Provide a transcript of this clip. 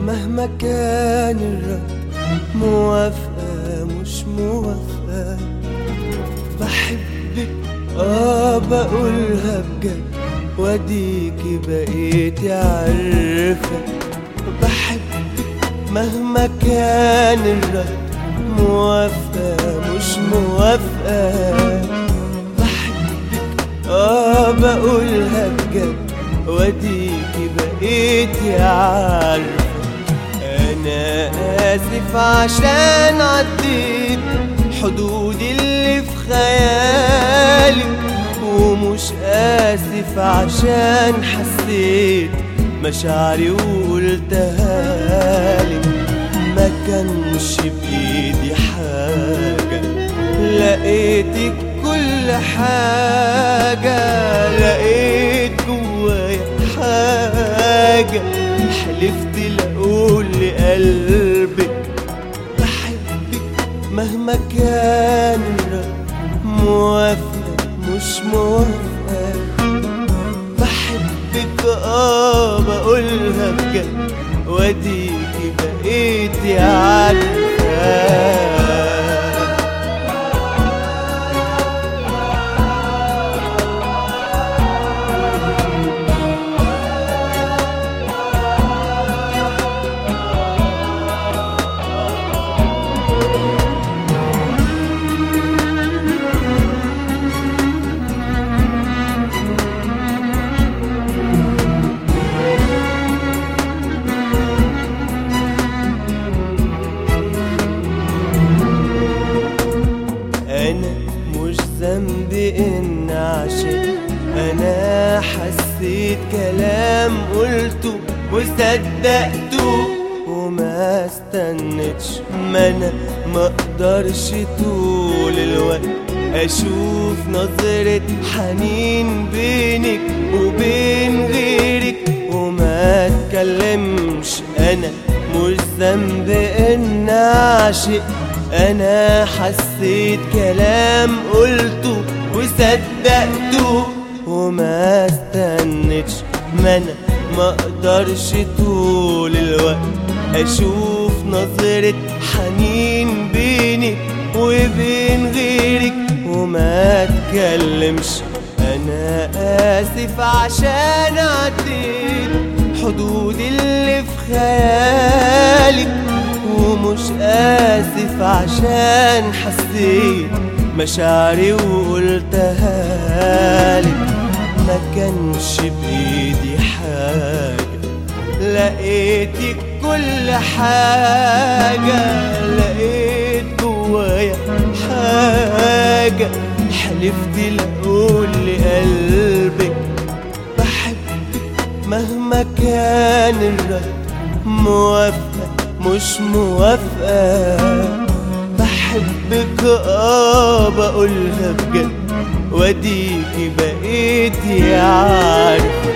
مهما كان الرد موافقة مش موافقة بحبك اه بقولها بجد واديكي بقيتي عارفة بحبك مهما كان الرد موافقة مش موافقة بحبك اه بقولها بجد واديكي بقيتي عارفة انا اسف عشان عديت حدود اللي في خيالي ومش اسف عشان حسيت مشاعري وقلتها لك ما كانش بايدي حاجة لقيتك كل حاجة لقيت جوايا حاجة حلفت لأقول لقلبك بحبك مهما كان الرد موافقة مش موافقة بحبك اه بقولها بجد واديكي بقيتي عارفة انا مش ذنبي ان عشان انا حسيت كلام قلته وصدقته وما استنتش ما انا ما اقدرش طول الوقت اشوف نظرة حنين بينك وبين غيرك وما اتكلمش انا مش ذنب ان اعشق انا حسيت كلام قلته وصدقته وما استنتش ما انا ما اقدرش طول الوقت اشوف نظرة حنين بينك وبين غيرك وما اتكلمش انا اسف عشان عديت حدود اللي في خيالك ومش اسف عشان حسيت مشاعري وقلتها لك ما كانش بايدي حاجة لقيتك كل حاجة لقيت جوايا حاجة حلفت لأقول لقلبك بحبك مهما كان الرد موافقة مش موافقة بحبك اه بقولها بجد واديكي بقيتي عارفة